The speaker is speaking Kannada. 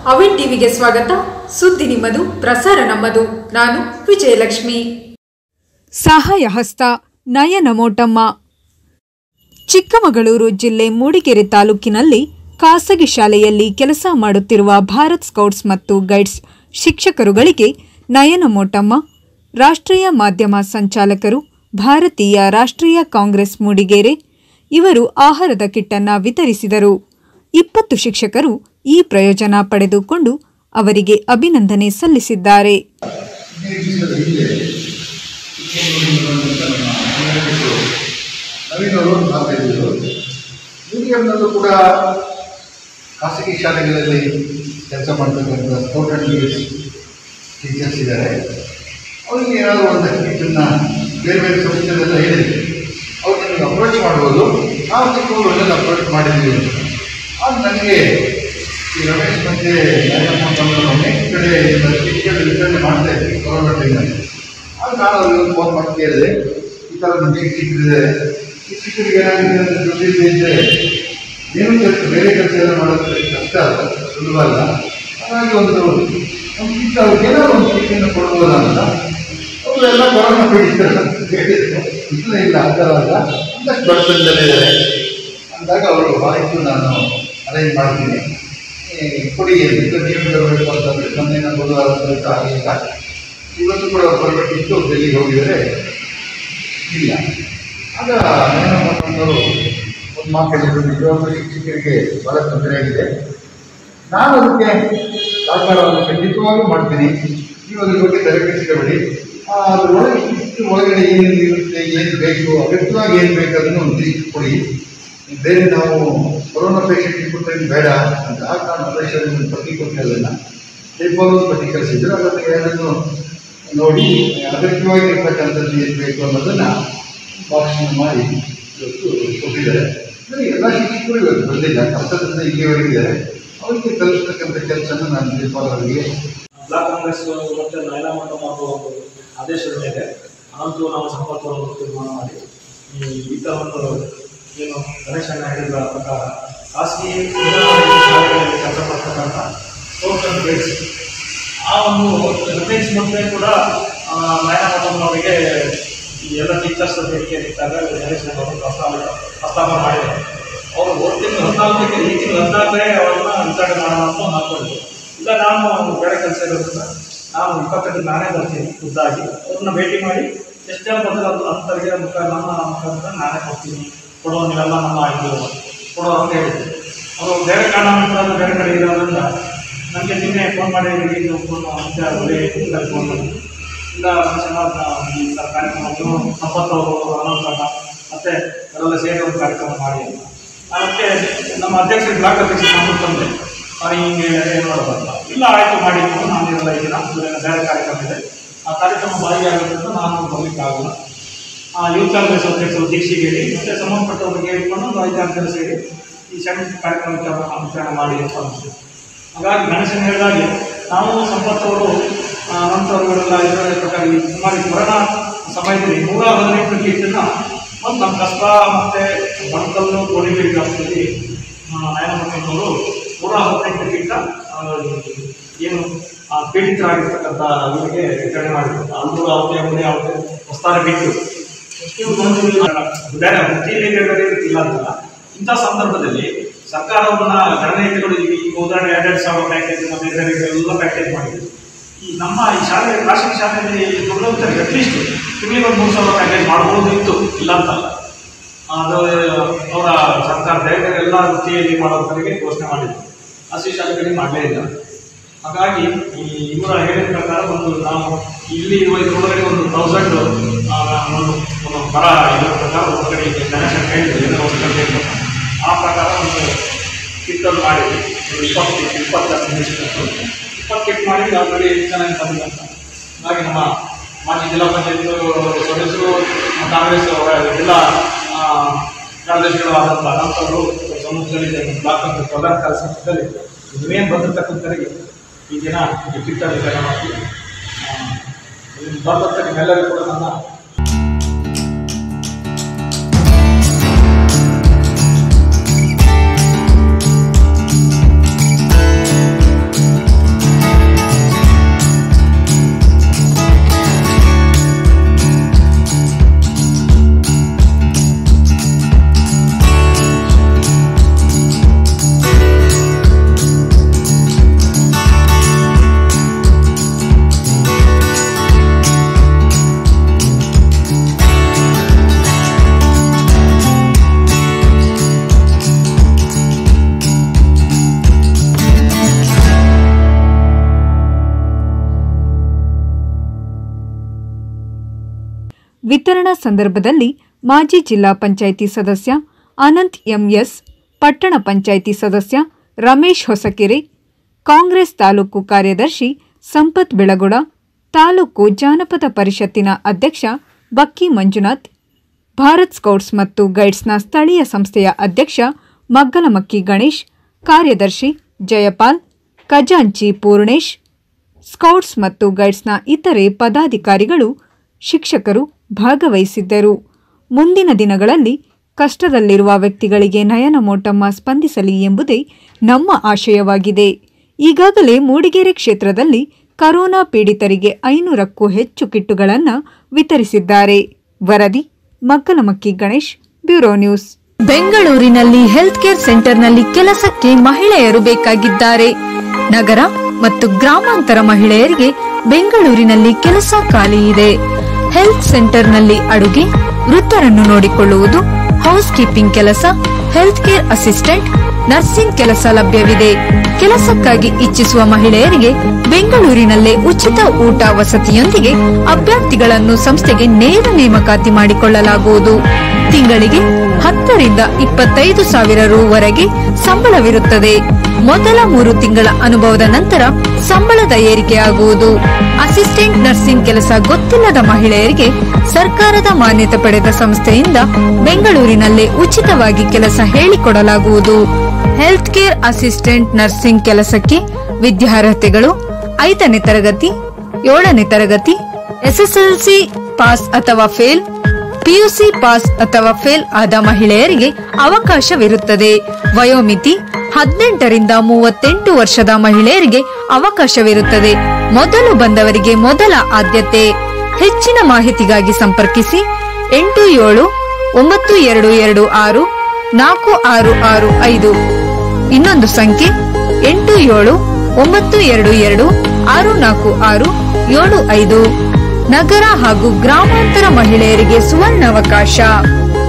ಅವಿನ್ ಟಿವಿಗೆ ಸ್ವಾಗತ ಸುದ್ದಿ ನಿಮ್ಮದು ಪ್ರಸಾರ ನಮ್ಮದು ನಾನು ವಿಜಯಲಕ್ಷ್ಮಿ ಸಹಾಯ ಹಸ್ತ ನಯನ ಮೋಟಮ್ಮ ಚಿಕ್ಕಮಗಳೂರು ಜಿಲ್ಲೆ ಮೂಡಿಗೆರೆ ತಾಲೂಕಿನಲ್ಲಿ ಖಾಸಗಿ ಶಾಲೆಯಲ್ಲಿ ಕೆಲಸ ಮಾಡುತ್ತಿರುವ ಭಾರತ್ ಸ್ಕೌಟ್ಸ್ ಮತ್ತು ಗೈಡ್ಸ್ ಶಿಕ್ಷಕರುಗಳಿಗೆ ನಯನ ಮೋಟಮ್ಮ ರಾಷ್ಟ್ರೀಯ ಮಾಧ್ಯಮ ಸಂಚಾಲಕರು ಭಾರತೀಯ ರಾಷ್ಟ್ರೀಯ ಕಾಂಗ್ರೆಸ್ ಮೂಡಿಗೆರೆ ಇವರು ಆಹಾರದ ಕಿಟ್ಟನ್ನು ವಿತರಿಸಿದರು ಇಪ್ಪತ್ತು ಶಿಕ್ಷಕರು ಈ ಪ್ರಯೋಜನ ಪಡೆದುಕೊಂಡು ಅವರಿಗೆ ಅಭಿನಂದನೆ ಸಲ್ಲಿಸಿದ್ದಾರೆ ನಿರೀಕ್ಷಿಸದ ಹಿಂದೆ ಚಿಕ್ಕಮಗಳೂರಿನಿಂದ ನಮ್ಮ ನವೀನ್ ಅವರು ಮಾತಾಡಿದರು ಮೀಡಿಯಂನಲ್ಲೂ ಕೂಡ ಖಾಸಗಿ ಶಾಲೆಗಳಲ್ಲಿ ಕೆಲಸ ಮಾಡ್ತಕ್ಕಂಥ ಸ್ಕೌಟ್ ಆ್ಯಂಡ್ ಗೈಡ್ಸ್ ಟೀಚರ್ಸ್ ಇದ್ದಾರೆ ಅವರಿಗೆ ಏನಾದರೂ ಒಂದು ಇದನ್ನು ಬೇರೆ ಬೇರೆ ಸಂಸ್ಥೆಗಳೆಲ್ಲ ಹೇಳಿದೆ ಅವ್ರು ನನಗೆ ಅಪ್ರೋಚ್ ಮಾಡ್ಬೋದು ನಾವು ಚಿಕ್ಕಮಗಳೂರಲ್ಲಿ ಅಪ್ರೋಚ್ ಮಾಡಿದ್ದೀವಿ ಅಂತ ಆಗ ನನಗೆ ಈ ರಮೇಶ್ ಮತ್ತೆ ನಾಯಕಮ್ಮ ತಮ್ಮ ಅನೇಕ ಕಡೆ ಕಿಟ್ಗಳು ವಿತರಣೆ ಮಾಡ್ತಾ ಇದ್ವಿ ಕೊರೋನಾ ಟೈಮಲ್ಲಿ ಆಗ ನಾನು ಅವ್ರಿಗೆ ಫೋನ್ ಮಾಡಿ ಕೇಳಿದೆ ಈ ಥರ ನಮ್ಮ ಶಿಕ್ಷಕರಿದೆ ಶಿಕ್ಷಕರಿಗೆ ಏನಾಗಿದೆ ಅಂದರೆ ದುಡ್ಡಿಲ್ಲದೆ ಇದ್ದರೆ ಏನು ಕೆಲಸ ಬೇರೆ ಕೆಲಸ ಎಲ್ಲ ಮಾಡೋದು ಕಷ್ಟ ಅಲ್ಲ ಸುಲಭ ಅಲ್ಲ ಹಾಗಾಗಿ ಒಂದು ಒಂದು ಕಿಟ್ ಅವ್ರಿಗೆ ಏನಾದ್ರು ಒಂದು ಕಿಟ್ಟನ್ನು ಕೊಡ್ಬೋದಾ ಅಂತ ಅವರೆಲ್ಲ ಕೊರೋನಾ ಪೀಡಿತರು ಹೇಳಿದ್ರು ಇಲ್ಲ ಇಲ್ಲ ಆ ಥರ ಅಲ್ಲ ಒಂದಷ್ಟು ಬಡತನದಲ್ಲೇ ಇದ್ದಾರೆ ಅಂದಾಗ ಅವರು ಆಯಿತು ನಾನು ಅರೇಂಜ್ ಮಾಡ್ತೀನಿ ಈ ಕೊಡಿ ಇದು ನೀವು ಬರಬೇಕು ಅಂತಂದರೆ ಮೊನ್ನೆ ಬುಧವಾರ ಅಂತ ಆಗಲಿಲ್ಲ ಇವತ್ತು ಕೂಡ ಅವ್ರು ಬರಬೇಕಿತ್ತು ಡೆಲ್ಲಿಗೆ ಹೋಗಿದ್ದಾರೆ ಇಲ್ಲ ಆಗ ನೇಮಕರು ಒಂದು ಮಾತು ಹೇಳಿದ್ರು ನಿಜವಾಗ್ಲೂ ಶಿಕ್ಷಕರಿಗೆ ಭಾಳ ತೊಂದರೆ ಆಗಿದೆ ನಾನು ಅದಕ್ಕೆ ಸಹಕಾರವನ್ನು ಖಂಡಿತವಾಗ್ಲೂ ಮಾಡ್ತೀನಿ ನೀವು ಅದ್ರ ಬಗ್ಗೆ ತಲೆ ಕೆಡಿಸ್ಕೊಬೇಡಿ ಆ, ಅದ್ರೊಳಗೆ ಇಷ್ಟು ಒಳಗಡೆ ಏನೇನು ಇರುತ್ತೆ ಏನು ಬೇಕು ಅಗತ್ಯವಾಗಿ ಏನು ಬೇಕು ಅದನ್ನು ಒಂದು ಲಿಸ್ಟ್ ಕೊಡಿ ಬೇರೆ ನಾವು ಕೊರೋನಾ ಪೇಷಂಟ್ ಕೊಟ್ಟರೆ ಬೇಡ ಅಂತ ಆಗ ನಾನು ಪ್ರೆಷರ್ ಪಟ್ಟಿ ಕೊಟ್ಟಿರೋದನ್ನ ಟೈಪಲ್ಲಿ ಪಟ್ಟಿ ಕಳಿಸಿದ್ರು ಅದನ್ನು ಏನನ್ನು ನೋಡಿ ಅಗತ್ಯವಾಗಿ ಇರ್ತಕ್ಕಂಥದ್ದು ಏನು ಬೇಕು ಅನ್ನೋದನ್ನು ಭಾಷಣ ಮಾಡಿ ಇವತ್ತು ಕೊಟ್ಟಿದ್ದಾರೆ ಅಂದರೆ ಎಲ್ಲ ಶಿಕ್ಷಕರು ಇವತ್ತು ಬಂದಿಲ್ಲ ಕಷ್ಟದಿಂದ ಇಲ್ಲಿಯವರೆಗಿದ್ದಾರೆ ಅವರಿಗೆ ತಲುಪಿಸ್ತಕ್ಕಂಥ ಕೆಲಸನ ನಾನು ಜೈಪಾಲ್ ಅವರಿಗೆ ಬ್ಲಾಕ್ ಕಾಂಗ್ರೆಸ್ ಮತ್ತು ನಯನ ಮಠ ಮಾಡುವ ಒಂದು ಆದೇಶದ ಮೇಲೆ ಅನಂತೂ ನಾವು ಸಂಪರ್ಕವನ್ನು ತೀರ್ಮಾನ ಮಾಡಿ ಈ ಈ ಥರ ಒಂದು ಏನು ಗಣೇಶ್ ಅಣ್ಣ ಹೇಳಿದ ಪ್ರಕಾರ ಖಾಸಗಿ ಶಾಲೆಗಳಲ್ಲಿ ಕೆಲಸ ಮಾಡ್ತಕ್ಕಂಥ ಸ್ಪೋರ್ಟ್ಸ್ ಆ್ಯಂಡ್ ಗೈಡ್ಸ್ ಆ ಒಂದು ರಿಫರೆನ್ಸ್ ಮತ್ತೆ ಕೂಡ ಆ, ನಯನ ಮಠಮ್ಮನವರಿಗೆ ಈ ಎಲ್ಲ ಟೀಚರ್ಸ್ ಬೇಡಿಕೆ ಇದ್ದಾಗ ಗಣೇಶ್ ಅಣ್ಣ ಅವರು ಪ್ರಸ್ತಾವ ಪ್ರಸ್ತಾಪ ಮಾಡಿದ್ದಾರೆ ಅವರು ಹೋದ ತಿಂಗಳು ಹದಿನಾಲ್ಕಕ್ಕೆ ಈ ತಿಂಗಳು ಹದಿನಾಲ್ಕನೇ ಅವ್ರನ್ನ ವಿತರಣೆ ಮಾಡೋಣ ಅಂತ ಹಾಕೊಂಡಿದ್ರು ಇಲ್ಲ ನಾನು ಬೇರೆ ಕೆಲಸ ಇರೋದ್ರಿಂದ ನಾನು ಇಪ್ಪತ್ತಕ್ಕೆ ನಾನೇ ಬರ್ತೀನಿ ಖುದ್ದಾಗಿ ಅವ್ರನ್ನ ಭೇಟಿ ಮಾಡಿ ಎಷ್ಟು ಜನ ಬರ್ತಾರೆ ಅದು ಅಂತರಿಗೆ ಮುಖ ನಮ್ಮ ಮುಖಾಂತರ ನಾನೇ ಕೊಡ್ತೀನಿ ಕೊಡೋ ನೀವೆಲ್ಲ ನಮ್ಮ ಇದು ಕೊಡೋ ಅಂತ ಹೇಳಿದ್ರು ಅವರು ಬೇರೆ ಕಾರಣಾಂತರ ಬೇರೆ ಕಡೆ ಇರೋದ್ರಿಂದ ನನಗೆ ನಿನ್ನೆ ಫೋನ್ ಮಾಡಿ ಇದು ಫೋನ್ ಅಂತ ಫೋನ್ ಮಾಡಿ ಇಲ್ಲ ಸಮಾಜ ಈ ಥರ ಕಾರ್ಯಕ್ರಮ ನೀವು ಸಂಪತ್ ಅವರು ಅನಂತಣ್ಣ ಮತ್ತೆ ಅವರೆಲ್ಲ ಸೇರಿ ಒಂದು ಕಾರ್ಯಕ್ರಮ ಮಾಡಿ ಅಂತ ಅದಕ್ಕೆ ನಮ್ಮ ಅಧ್ಯಕ್ಷರು ಬ್ಲಾಕ್ ಅಧ್ಯಕ್ಷರು ನಮ್ಮ ತಂದೆ ಅವ್ರು ಹಿಂಗೆ ಏನು ಮಾಡೋದಲ್ಲ ಇಲ್ಲ ಆಯಿತು ಮಾಡಿ ಅಂತ ನಾನು ಇರಲ್ಲ ಈಗ ಬೇರೆ ಬೇರೆ ಕಾರ್ಯಕ್ರಮ ಇದೆ ಆ ಕಾರ್ಯಕ್ರಮ ಭಾಗಿಯಾಗೋದ್ರಿಂದ ನಾನು ಬರ್ಲಿಕ್ಕೆ ಆಗಲ್ಲ ಆ ಯೂತ್ ಕಾಂಗ್ರೆಸ್ ಅಧ್ಯಕ್ಷರು ದೀಕ್ಷೆಗೆ ಹೇಳಿ ಮತ್ತೆ ಸಂಬಂಧಪಟ್ಟವರಿಗೆ ಹೇಳ್ಕೊಂಡು ಒಂದು ಐದಾರು ಜನ ಸೇರಿ ಈ ಸಣ್ಣ ಕಾರ್ಯಕ್ರಮಕ್ಕೆ ಅವರನ್ನು ವಿಚಾರಣೆ ಮಾಡಿ ಅಂತ ಅಂದ್ರು. ಹಾಗಾಗಿ ಗಣೇಶನ್ ಹೇಳಿದಾಗೆ ನಾವು ಸಂಪತ್ತವರು ನಂತರಗಳೆಲ್ಲ ಇದರ ಪ್ರಕಾರ ಈ ಸುಮಾರು ಈ ಕೊರೋನಾ ಸಮಯದಲ್ಲಿ ನೂರ ಹದಿನೆಂಟು ಕೀಟನ್ನ ಮತ್ತು ನಮ್ಮ ಕಸ್ಬ ಮತ್ತು ಬಣಕಲ್ಲು ಕೋಡಿಬೇಡಿ ಗ್ರಾಮದಲ್ಲಿ ನಾಯನಮಕ್ಕವರು ನೂರ ಹದಿನೆಂಟು ಕೀಟ ಆ, ಏನು ಆ, ಪೀಡಿತರಾಗಿರ್ತಕ್ಕಂಥ ಇವರಿಗೆ ವಿತರಣೆ ಮಾಡಿದ್ರು ಅಲ್ಲೂ ಅವಧಿ ಅವಧಿ ಅವಧಿ ವಸ್ತಾರೆ ಬಿಟ್ಟು ಇವ್ರು ಒಂದು ಬೇರೆ ವೃತ್ತಿಯಲ್ಲಿ ಬೇರೆ ಬೇರೆ ಇಲ್ಲ ಅಂತಲ್ಲ ಇಂಥ ಸಂದರ್ಭದಲ್ಲಿ ಸರ್ಕಾರವನ್ನ ಗಣನೀಯತೆಗಳು ಈಗ ಈಗ ಉದಾಹರಣೆ ಎರಡೆರಡು ಸಾವಿರ ಪ್ಯಾಕೇಜ್ ಮತ್ತೆ ಬೇರೆ ಬೇರೆ ಎಲ್ಲ ಪ್ಯಾಕೇಜ್ ಮಾಡಿದ್ರು ಈ ನಮ್ಮ ಈ ಶಾಲೆ ಖಾಸಗಿ ಶಾಲೆಯಲ್ಲಿ ದುರ್ಲಭರಿಗೆ ಅಟ್ಲೀಸ್ಟ್ ತಿಂಗಳಿಗೆ ಒಂದು ಮೂರು ಸಾವಿರ ಪ್ಯಾಕೇಜ್ ಮಾಡ್ಬೋದು ಇತ್ತು ಇಲ್ಲ ಅಂತಲ್ಲ ಅದು ಅವರ ಸರ್ಕಾರ ಬೇರೆ ಬೇರೆ ಎಲ್ಲ ವೃತ್ತಿಯಲ್ಲಿ ಮಾಡೋದರಿಗೆ ಘೋಷಣೆ ಮಾಡಿದ್ರು ಖಾಸಗಿ ಶಾಲೆಗಳಿಗೆ ಮಾಡಲೇ ಇಲ್ಲ ಹಾಗಾಗಿ ಈ ಇವರ ಹೇಳಿದ ಪ್ರಕಾರ ಒಂದು ನಾವು ಇಲ್ಲಿ ಇರುವ ಇದ್ರೊಳಗಡೆ ಒಂದು ತೌಸಂಡ್ ಒಂದು ಒಂದು ಬರ ಇದರ ಪ್ರಕಾರ ಹೊರಗಡೆ ಇದೆ ಗಣೇಶನ್ ಹೇಳಿದ್ರು ಏನೋ ಒಂದು ಗಂಟೆ ಅಂತ. ಆ ಪ್ರಕಾರ ಒಂದು ಕಿಟ್ಟನ್ನು ಮಾಡಿದ್ವಿ ಒಂದು ಇಪ್ಪತ್ತು ಇಪ್ಪತ್ತು ಇಪ್ಪತ್ತು ಕಿಟ್ ಮಾಡಿ ಆಲ್ರೆಡಿ ಚೆನ್ನಾಗಿ ಬಂದಿದೆ ಅಂತ ಹಾಗಾಗಿ ನಮ್ಮ ಮಾಜಿ ಜಿಲ್ಲಾ ಪಂಚಾಯತ್ ಸದಸ್ಯರು ಕಾಂಗ್ರೆಸ್ ಅವರ ಜಿಲ್ಲಾ ಆ, ಕಾರ್ಯದರ್ಶಿಗಳಾದಂಥ ಅನಂತವರು ಸಮ್ಮುಖದಲ್ಲಿ ಬ್ಲಾಕ್ ಅಂತ ಪ್ರಧಾನ ಕಾರ್ಯಸಂಸ್ಥೆಯಲ್ಲಿ ನೀವೇನು ಬಂದಿರ್ತಕ್ಕಂಥವರಿಗೆ ಈ ದಿನ ಈ ಕಿಟ್ಟ ವಿತರಣೆ ಮಾಡ್ತೀವಿ ಬಂದಂಥ ನಿಮ್ಮೆಲ್ಲರಿಗೂ ಕೂಡ ನನ್ನ ವಿತರಣಾ ಸಂದರ್ಭದಲ್ಲಿ ಮಾಜಿ ಜಿಲ್ಲಾ ಪಂಚಾಯಿತಿ ಸದಸ್ಯ ಅನಂತ್ ಎಂಎಸ್ ಪಟ್ಟಣ ಪಂಚಾಯಿತಿ ಸದಸ್ಯ ರಮೇಶ್ ಹೊಸಕೆರೆ ಕಾಂಗ್ರೆಸ್ ತಾಲೂಕು ಕಾರ್ಯದರ್ಶಿ ಸಂಪತ್ ಬೆಳಗುಡ ತಾಲೂಕು ಜಾನಪದ ಪರಿಷತ್ತಿನ ಅಧ್ಯಕ್ಷ ಬಕ್ಕಿ ಮಂಜುನಾಥ್ ಭಾರತ್ ಸ್ಕೌಟ್ಸ್ ಮತ್ತು ಗೈಡ್ಸ್ನ ಸ್ಥಳೀಯ ಸಂಸ್ಥೆಯ ಅಧ್ಯಕ್ಷ ಮಗ್ಗಲಮಕ್ಕಿ ಗಣೇಶ್ ಕಾರ್ಯದರ್ಶಿ ಜಯಪಾಲ್ ಖಜಾಂಚಿ ಪೂರ್ಣೇಶ್ ಸ್ಕೌಟ್ಸ್ ಮತ್ತು ಗೈಡ್ಸ್ನ ಇತರೆ ಪದಾಧಿಕಾರಿಗಳು ಶಿಕ್ಷಕರು ಭಾಗವಹಿಸಿದ್ದರು ಮುಂದಿನ ದಿನಗಳಲ್ಲಿ ಕಷ್ಟದಲ್ಲಿರುವ ವ್ಯಕ್ತಿಗಳಿಗೆ ನಯನ ಮೋಟಮ್ಮ ಸ್ಪಂದಿಸಲಿ ಎಂಬುದೇ ನಮ್ಮ ಆಶಯವಾಗಿದೆ ಈಗಾಗಲೇ ಮೂಡಿಗೆರೆ ಕ್ಷೇತ್ರದಲ್ಲಿ ಕರೋನಾ ಪೀಡಿತರಿಗೆ ಐನೂರಕ್ಕೂ ಹೆಚ್ಚು ಕಿಟ್ಟುಗಳನ್ನು ವಿತರಿಸಿದ್ದಾರೆ ವರದಿ ಮಗ್ಗಲಮಕ್ಕಿ ಗಣೇಶ್ ಬ್ಯೂರೋ ನ್ಯೂಸ್ ಬೆಂಗಳೂರಿನಲ್ಲಿ ಹೆಲ್ತ್ ಕೇರ್ ಸೆಂಟರ್ನಲ್ಲಿ ಕೆಲಸಕ್ಕೆ ಮಹಿಳೆಯರು ಬೇಕಾಗಿದ್ದಾರೆ ನಗರ ಮತ್ತು ಗ್ರಾಮಾಂತರ ಮಹಿಳೆಯರಿಗೆ ಬೆಂಗಳೂರಿನಲ್ಲಿ ಕೆಲಸ ಖಾಲಿ ಇದೆ ಹೆಲ್ತ್ ಸೆಂಟರ್ನಲ್ಲಿ ಅಡುಗೆ ವೃತ್ತರನ್ನು ನೋಡಿಕೊಳ್ಳುವುದು ಹೌಸ್ ಕೀಪಿಂಗ್ ಕೆಲಸ ಹೆಲ್ತ್ ಕೇರ್ ಅಸಿಸ್ಟೆಂಟ್ ನರ್ಸಿಂಗ್ ಕೆಲಸ ಲಭ್ಯವಿದೆ ಕೆಲಸಕ್ಕಾಗಿ ಇಚ್ಛಿಸುವ ಮಹಿಳೆಯರಿಗೆ ಬೆಂಗಳೂರಿನಲ್ಲೇ ಉಚಿತ ಊಟ ವಸತಿಯೊಂದಿಗೆ ಅಭ್ಯರ್ಥಿಗಳನ್ನು ಸಂಸ್ಥೆಗೆ ನೇರ ನೇಮಕಾತಿ ಮಾಡಿಕೊಳ್ಳಲಾಗುವುದು ತಿಂಗಳಿಗೆ ಹತ್ತರಿಂದ ಇಪ್ಪತ್ತೈದು ಸಾವಿರ ರೂವರೆಗೆ ಸಂಬಳವಿರುತ್ತದೆ ಮೊದಲ ಮೂರು ತಿಂಗಳ ಅನುಭವದ ನಂತರ ಸಂಬಳದ ಏರಿಕೆಯಾಗುವುದು ಅಸಿಸ್ಟೆಂಟ್ ನರ್ಸಿಂಗ್ ಕೆಲಸ ಗೊತ್ತಿಲ್ಲದ ಮಹಿಳೆಯರಿಗೆ ಸರ್ಕಾರದ ಮಾನ್ಯತೆ ಪಡೆದ ಸಂಸ್ಥೆಯಿಂದ ಬೆಂಗಳೂರಿನಲ್ಲೇ ಉಚಿತವಾಗಿ ಕೆಲಸ ಹೇಳಿಕೊಡಲಾಗುವುದು ಹೆಲ್ತ್ ಕೇರ್ ಅಸಿಸ್ಟೆಂಟ್ ನರ್ಸಿಂಗ್ ಕೆಲಸಕ್ಕೆ ವಿದ್ಯಾರ್ಹತೆಗಳು ಐದನೇ ತರಗತಿ ಏಳನೇ ತರಗತಿ ಎಸ್ಎಸ್ಎಲ್ಸಿ ಪಾಸ್ ಅಥವಾ ಫೇಲ್ ಪಿಯುಸಿ ಪಾಸ್ ಅಥವಾ ಫೇಲ್ ಆದ ಮಹಿಳೆಯರಿಗೆ ಅವಕಾಶವಿರುತ್ತದೆ ವಯೋಮಿತಿ ಹದಿನೆಂಟರಿಂದ ಮೂವತ್ತೆಂಟು ವರ್ಷದ ಮಹಿಳೆಯರಿಗೆ ಅವಕಾಶವಿರುತ್ತದೆ ಮೊದಲು ಬಂದವರಿಗೆ ಮೊದಲ ಆದ್ಯತೆ ಹೆಚ್ಚಿನ ಮಾಹಿತಿಗಾಗಿ ಸಂಪರ್ಕಿಸಿ ಎಂಟು ಏಳು ಒಂಬತ್ತು ಎರಡು ಎರಡು ಆರು ನಾಲ್ಕು ಆರು ಆರು ಐದು ಇನ್ನೊಂದು ಸಂಖ್ಯೆ ಎಂಟು ಏಳು ಒಂಬತ್ತು ಎರಡು ಎರಡು ಆರು ನಾಲ್ಕು ಆರು ಏಳು ಐದು ನಗರ ಹಾಗೂ ಗ್ರಾಮಾಂತರ ಮಹಿಳೆಯರಿಗೆ ಸುವರ್ಣಾವಕಾಶ